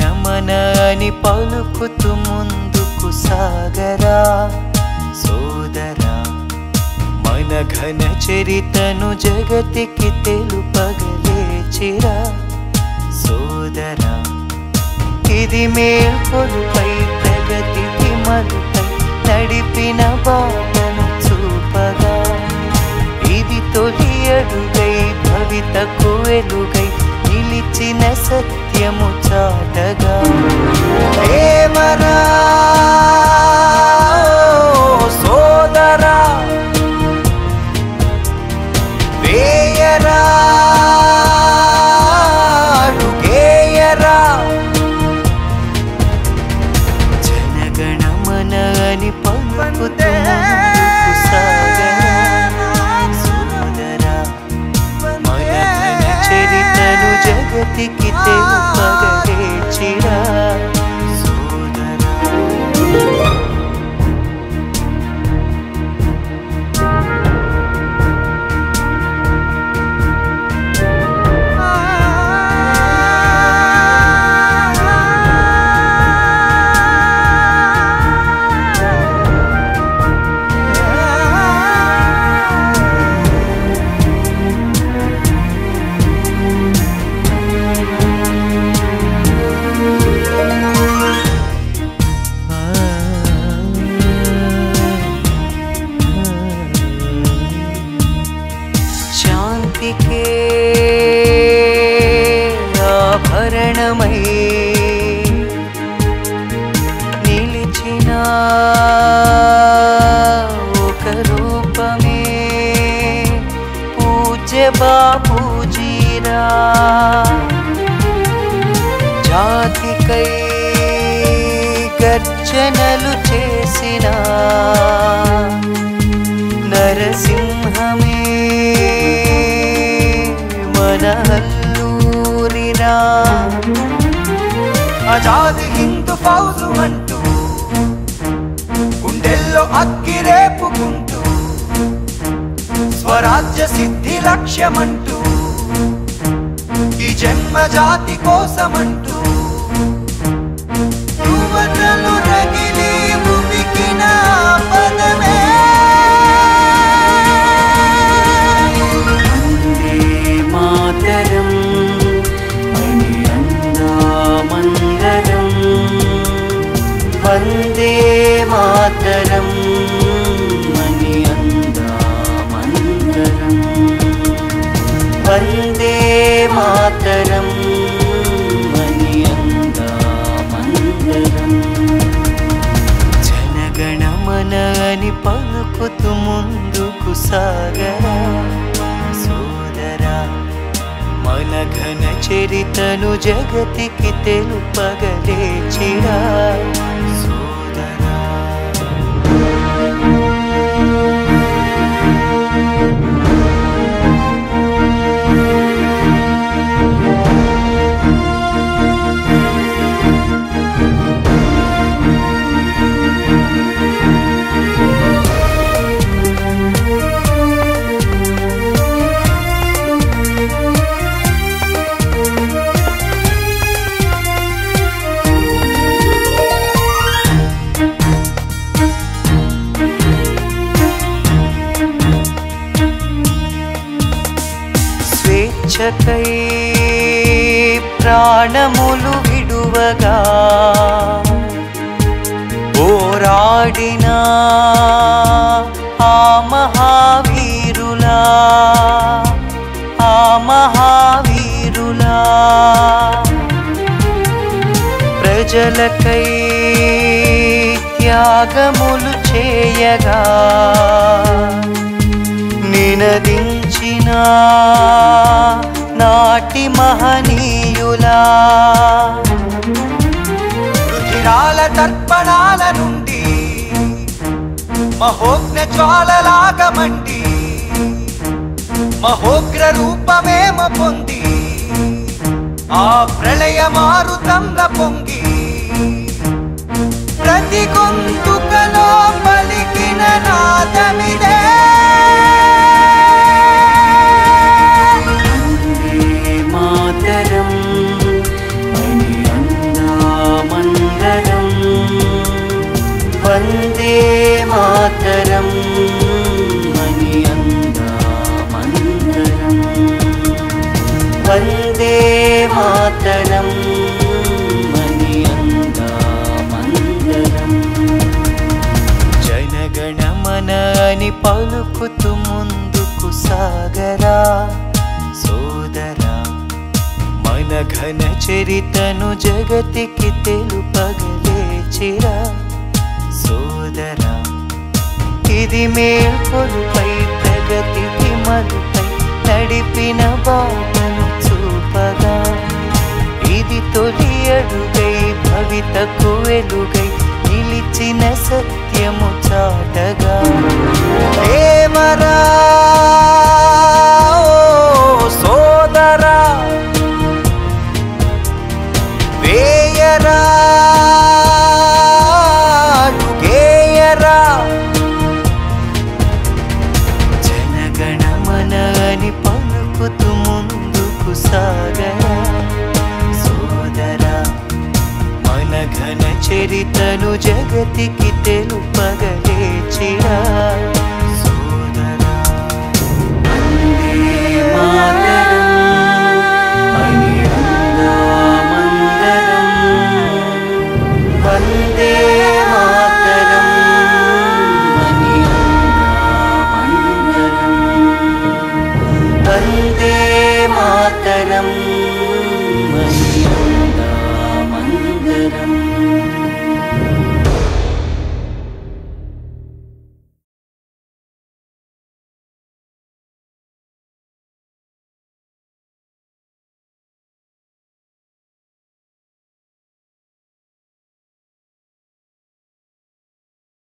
జనగణమన అని పలుకుతూ ముందుకు సాగరా సోదరా మన ఘన చరితను జగతికి తెలుపగలేచిరా సోదరా ఇది మేల్కొలుపై ప్రగతికి మలుపై నడిపిన బాటను చూపగా ఇది తొలి అడుగై భవితకు వెలుగై నిలిచిన సత్యము చాటగా దేవరా సోదరా వేయరా అడుగేయరా జనగణమన అని పలుకుతూ ముందుకు సాగరా. సోదరా, మన ఘన చరితను జగతికి తెలుపగలేచిరా సోదరా శాంతికే ఆభరణమై నిలిచిన ఒక రూపమే పూజ్య బాపూజీరా జాతికై గర్జనలు చేసిన నరసింహమే మన హల్లూరిరా ఆజాది హిందూ ఫౌజు అంటూ గుండెల్లో అక్కి రేపుకుంటూ స్వరాజ్య సిద్ధి లక్ష్యమంటూ ఈ జన్మ జాతి కోసమంటూ యువతలు రగిలి ఉబికిన పదమే వందే మాతరం అని అందామందరం వందే మాతరం అని అందామందరం వందే మాతరం అని అందామందరం జనగణమన అని పలుకుతూ ముందుకు సాగరా సోదరా మన ఘన చరితను జగతికి తెలుపగలేచిరా సోదరా స్వేచ్ఛకై ప్రాణములు విడువగా పోరాడిన ఆ మహావీరులా ఆ మహావీరులా ప్రజలకై త్యాగములు చేయగా నినదించిన నాటి మహనీయులా రుధిరాల తర్పణాల నుండి మహోగ్న జ్వాలలాగమండి మహోగ్ర రూపమేమ పొంది ఆ ప్రళయ మారుతంల పొంగి ప్రతి గొంతుకలో పలికిన నాదమిదే వందే మాతరం అని అందామందరం జగతికి తెలుపగలేచిరా సోదరా ఇది మేల్కొలుపై ప్రగతికి మలుపై నడిపిన బాటను చూపగా ఇది తొలి అడుగై భవితకు వెలుగై నిలిచిన సత్యము చాటగా దేవరా ఓ సోదరా వేయరా అడుగేయరా జనగణమన అని పలుకుతూ ముందుకు సాగరా సోదరా మన ఘన చరితను జగతికి తెలుపగలేచిరా